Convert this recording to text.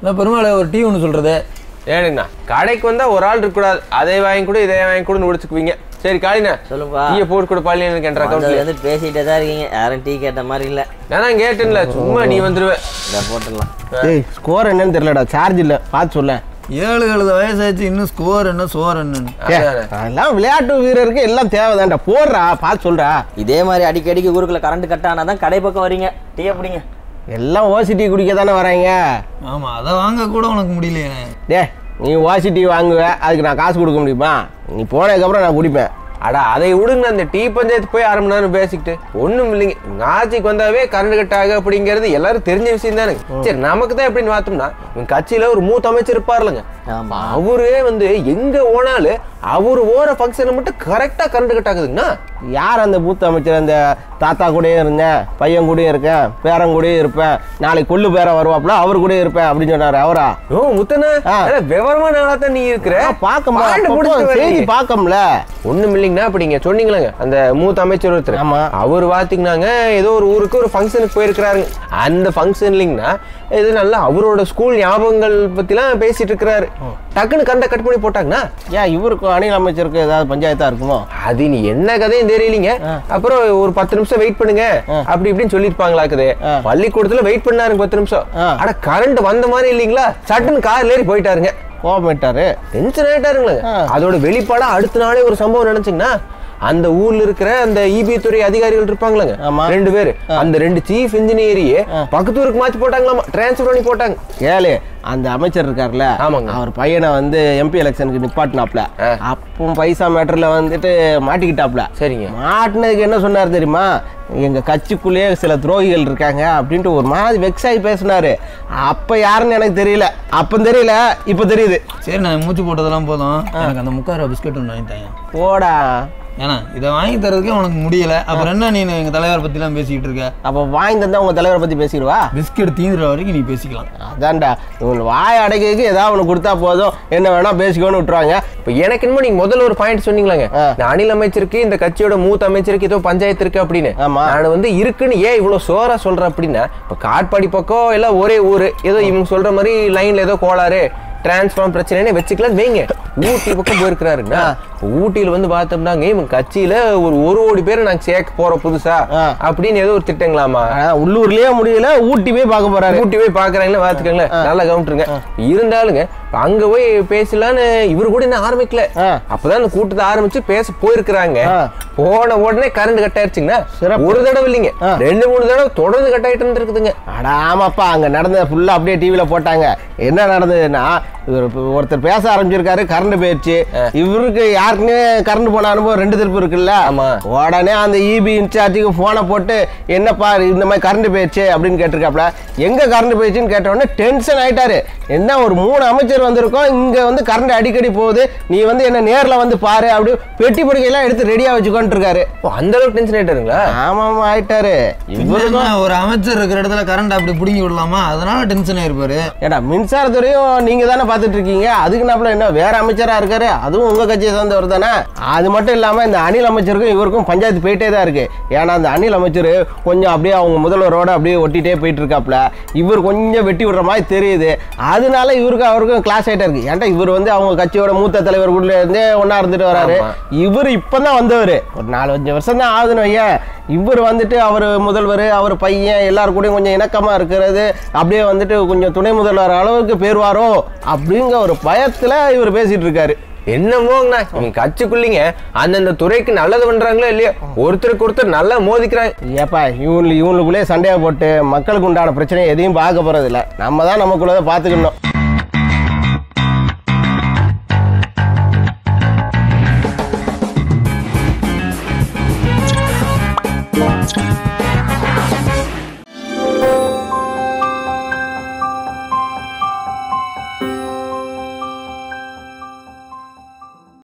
இல்லை பெருமாள் ஒரு டீ ஒன்று சொல்கிறது ஏனுங்கண்ணா கடைக்கு வந்தா ஒரு ஆள் இருக்கக்கூடாது அதை வாங்கி கொடு இதை வாங்கி கொடுன்னு முடிச்சுக்குவீங்க சரி காளிண்ணா சொல்லுப்பா டீயை போட்டு கொடு பாலி எனக்கு என்ற வந்ததுல அக்கௌண்ட்ல இருந்து பேசிட்டே தான் இருக்கீங்க யாரும் டீ கேட்ட மாதிரி இல்லை நான் கேட்டேன்ல சும்மா நீ வந்துருவ இதை போட்டுடலாம் டேய் ஸ்கோர் என்னன்னு தெரியலடா சார்ஜ் இல்லை பார்த்து சொல்ல ஏழு எழுபது வயசாச்சு இன்னும் ஸ்கோர் என்ன சோர் என்னன்னு அதானே. அதெல்லாம் விளையாட்டு வீரருக்கு எல்லாம் தேவைதான்டா போடுறா பார்த்து சொல்றா இதே மாதிரி அடிக்கடிக்கு ஊருக்குள்ள கரண்ட் கட் ஆனால் தான் கடை பக்கம் வரீங்க டீ பிடிங்க எல்லாம் ஓசிட்டி குடிக்க தானே வராங்க ஆமாம் அதை வாங்க கூட உனக்கு முடியலையே டே நீ ஓசிட்டி வாங்குவ அதுக்கு நான் காசு கொடுக்க முடியுமா நீ போனதுக்கப்புறம் நான் குடிப்பேன் அடா அதை விடுங்க அந்த டீ பஞ்சாயத்து போய் அரை மணி நேரம் பேசிக்கிட்டு ஒண்ணும் இல்லைங்க ஆட்சிக்கு வந்தாவே கரண்ட் கட் ஆக அப்படிங்கிறது எல்லாரும் தெரிஞ்ச விஷயம் தானுங்க சரி நமக்கு தான் எப்படின்னு பார்த்தோம்னா இவங்க கட்சியில ஒரு மூத்த அமைச்சர் இருப்பார்லங்க ஆமா அவரே வந்து எங்க ஓனாலும் அவர் ஓர ஃபங்க்ஷனை மட்டும் கரெக்டா கரண்ட் கட் ஆகுதுங்கண்ணா யார் அந்த பூத்த அமைச்சர் அந்த தாத்தா கூடயும் இருந்தேன் பையன் கூடயும் இருக்கேன் பேரன் கூடயும் இருப்பேன் நாளைக்கு கொள்ளு பேரன் வருவாப்புல அவர் கூடயும் இருப்பேன் அப்படின்னு சொன்னாரு அவரா ஓ முத்தனா ஆ. விவரமான ஆளா தான் நீ இருக்கிற Point முடிச்சுட்டு பார்க்க செய்தி வரீங்க. பார்க்கம்ல ஒண்ணும் இல்லைங்கண்ணா அப்படி நீங்க சொன்னீங்களேங்க அந்த மூத்த அமைச்சர் ஒருத்தர் ஆமா. அவர் பாத்தீங்கன்னாங்க ஏதோ ஒரு ஊருக்கு ஒரு ஃபங்க்ஷனுக்கு போயிருக்கிறாருங்க அந்த ஃபங்க்ஷன் இல்லைங்கண்ணா இது நல்லா அவரோட ஸ்கூல் ஞாபகங்கள் பத்திலாம் பேசிட்டு இருக்கிறாரு டக்குன்னு கண்ட கட் பண்ணி போட்டாங்கண்ணா ஏன் இவருக்கும் அணில் அமைச்சருக்கு ஏதாவது பஞ்சாயத்தா இருக்குமோ அது நீ என்ன கதையும் தெரியலீங்க அப்புறம் ஒரு பத்து நிமிஷம் வெயிட் பண்ணுங்க அப்படி இப்படின்னு சொல்லிருப்பாங்களாக்குது ஆ. பள்ளிக்கூடத்துல வெயிட் பண்ணாருங்க பத்து நிமிஷம் ஆ. அட கரண்ட் வந்த மாதிரி இல்லைங்களா சட்டுன்னு கார்ல ஏறி போயிட்டாருங்க கோபமிட்டாரு டென்ஷன் ஆயிட்டாருங்களே ஆ. அதோட வெளிப்பாடா அடுத்த நாளே ஒரு சம்பவம் நினைச்சீங்கன்னா அந்த ஊர்ல இருக்கிற அந்த இபி துறை அதிகாரிகள் இருப்பாங்களங்க ஆமா. ரெண்டு பேரு அந்த ரெண்டு சீஃப் இன்ஜினியரையே பக்கத்து ஊருக்கு மாத்தி போட்டாங்களாமா டிரான்ஸ்ஃபர் பண்ணி போட்டாங்க கேளு அந்த அமைச்சர் இருக்கார்ல ஆமாங்க. அவர் பையனை வந்து எம்பி எலெக்ஷனுக்கு நிப்பாட்டினாப்ல ஆ. அப்போ பைசா மேட்டர்ல வந்துட்டு மாட்டிக்கிட்டாப்ல சரிங்க மாட்டினதுக்கு என்ன சொன்னார் தெரியுமா எங்க கட்சிக்குள்ளேயே சில துரோகிகள் இருக்காங்க அப்படின்ட்டு ஒரு மாதிரி வெக்ஸ் ஆகி பேசினாரு அப்ப யாருன்னு எனக்கு தெரியல அப்ப தெரியல இப்ப தெரியுது சரி நான் மூச்சு போட்டதெல்லாம் போதும் எனக்கு அந்த முக்கார பிஸ்கட் ஒன்று வாங்கி தாங்க போடா ஏன்னா இதை வாங்கி தரதுக்கே உனக்கு முடியல அப்புறம் என்ன நீ எங்கள் தலைவர் பற்றிலாம் பேசிக்கிட்டு இருக்க அப்ப வாங்கி தந்தா உங்க தலைவரை பத்தி பேசிடுவா பிஸ்கட் தீந்துற வரைக்கும் நீ பேசிக்கலாம் அதான்டா இவங்க வாய் அடைக்கிறதுக்கு ஏதாவது ஒன்று கொடுத்தா போதும் என்ன வேணா பேசிக்கோன்னு விட்டுருவாங்க இப்ப எனக்கு என்னமோ நீங்க முதல்ல ஒரு பாயிண்ட் சொன்னீங்களாங்க ஆ. இந்த அணில் அமைச்சருக்கு இந்த கட்சியோட மூத்த அமைச்சருக்கு ஏதோ பஞ்சாயத்து இருக்கு அப்படின்னு ஆமா. நான் வந்து இருக்குன்னு ஏன் இவ்வளவு சோரா சொல்றேன் அப்படின்னா இப்ப காட்பாடி பக்கம் எல்லாம் ஒரே ஊரு ஏதோ இவங்க சொல்ற மாதிரி லைன்ல ஏதோ கோளாறு டிரான்ஸ்ஃபார்ம் பிரச்சனைன்னு வச்சுக்கலாம் வைங்க ஊட்டி பக்கம் போயிருக்கிறாருன்னா இப்ப ஊட்டியில வந்து பார்த்தோம்னாங்க இவங்க கட்சியில ஒரு ஒரு கோடி பேரை நாங்க சேர்க்க போறோம் புதுசா ஆ. அப்படின்னு ஏதோ ஒரு திட்டங்களாமா ஆனா, உள்ளூர்லயே முடியல ஊட்டி போய் பார்க்க போறாரு ஊட்டி போய் பாக்குறாங்களே பாத்துக்கங்களேன் நல்லா கவனிட்டுருங்க இருந்தாலுங்க இப்ப அங்க போய் பேசலான்னு இவரு கூட என்ன ஆரம்பிக்கல ஆ. அப்பதான் அந்த கூட்டத்தை ஆரம்பிச்சு பேச போயிருக்கிறாங்க ஆ. போன உடனே கரண்ட் கட் ஆயிடுச்சுங்கன்னா சிறப்பு. ஒரு தடவை இல்லைங்க ஆ. ரெண்டு மூணு தடவை தொடர்ந்து கட் ஆயிட்டு இருந்திருக்குதுங்க அட ஆமாப்பா அங்க நடந்த ஃபுல்லா அப்படியே டிவில போட்டாங்க என்ன நடந்ததுன்னா இவர் இப்ப ஒருத்தர் பேச ஆரம்பிச்சிருக்காரு கரண்ட் போயிடுச்சு இவருக்கு யாருக்குமே கரண்ட் போன அனுபவம் ரெண்டு திருப்பு இருக்குல்ல ஆமா. உடனே அந்த இபி இன்சார்ஜுக்கு போனை போட்டு என்னப்பா இந்த மாதிரி கரண்ட் போயிடுச்சு அப்படின்னு கேட்டிருக்காப்ல எங்க கரண்ட் போயிடுச்சுன்னு கேட்ட உடனே டென்ஷன் ஆயிட்டாரு என்ன ஒரு மூணு அமைச்சர் வந்திருக்கோம் இங்க வந்து கரண்ட் அடிக்கடி போகுது நீ வந்து என்ன நேர்ல வந்து பாரு அப்படி பெட்டி படுக்கையெல்லாம் எடுத்து ரெடியா வச்சுக்கோன்ட்டு இருக்காரு ஓ, அந்த அளவுக்கு டென்ஷன் ஆயிட்டாருங்களா ஆமாமா ஆயிட்டாரு இவரு இவருக்கும் ஒரு அமைச்சர் இருக்கிற இடத்துல கரண்ட் அப்படி பிடுங்கி விடலாமா அதனால டென்ஷன் ஆயிருப்பாரு ஏடா மின்சாரத்துறையும் நீங்க தானே பார்த்துட்டு இருக்கீங்க அதுக்கு நாப்புல என்ன வேற அமைச்சரா இருக்காரு அதுவும் உங்க கட்சியை சேர்ந்தவர் தானே அது மட்டும் இல்லாம இந்த அணில் அமைச்சருக்கும் இவருக்கும் பஞ்சாயத்து போயிட்டே தான் இருக்கு ஏன்னா அந்த அணில் அமைச்சர் கொஞ்சம் அப்படியே அவங்க முதல்வரோட அப்படியே ஒட்டிட்டே போயிட்டு இருக்காப்ல இவர் கொஞ்சம் வெட்டி விடுற மாதிரி தெரியுது அதனால இவருக்கு அவருக்கும் கிளாஸ் ஆயிட்டா இருக்கு ஏன்டா இவர் வந்து அவங்க கட்சியோட மூத்த தலைவர் கூட இருந்தே ஒண்ணா இருந்துட்டு வராரு ஆமா. இவர் இப்பதான் வந்தவர் ஒரு நாலு அஞ்சு வருஷம் தான் ஆகுதுன்னு வையேன் இவர் வந்துட்டு அவர் முதல்வர் அவர் பையன் எல்லாரும் கூடயும் கொஞ்சம் இணக்கமா இருக்கிறது அப்படியே வந்துட்டு கொஞ்சம் துணை முதல்வர் அளவுக்கு பேருவாரோ அப்படிங்கிற ஒரு பயத்துல இவர் பேசிட்டு இருக்காரு என்னமோங்கண்ணா இவங்க கட்சிக்குள்ளீங்க அந்தந்த துறைக்கு நல்லது பண்றாங்களோ இல்லையோ ஒருத்தருக்கு ஒருத்தர் நல்லா மோதிக்கிறாங்க ஏப்பா இவனு இவனுக்குள்ளே சண்டையை போட்டு மக்களுக்கு உண்டான பிரச்சனையை எதையும் பார்க்க போறது இல்ல நம்ம தான் நமக்குள்ளதை பார்த்துக்கணும்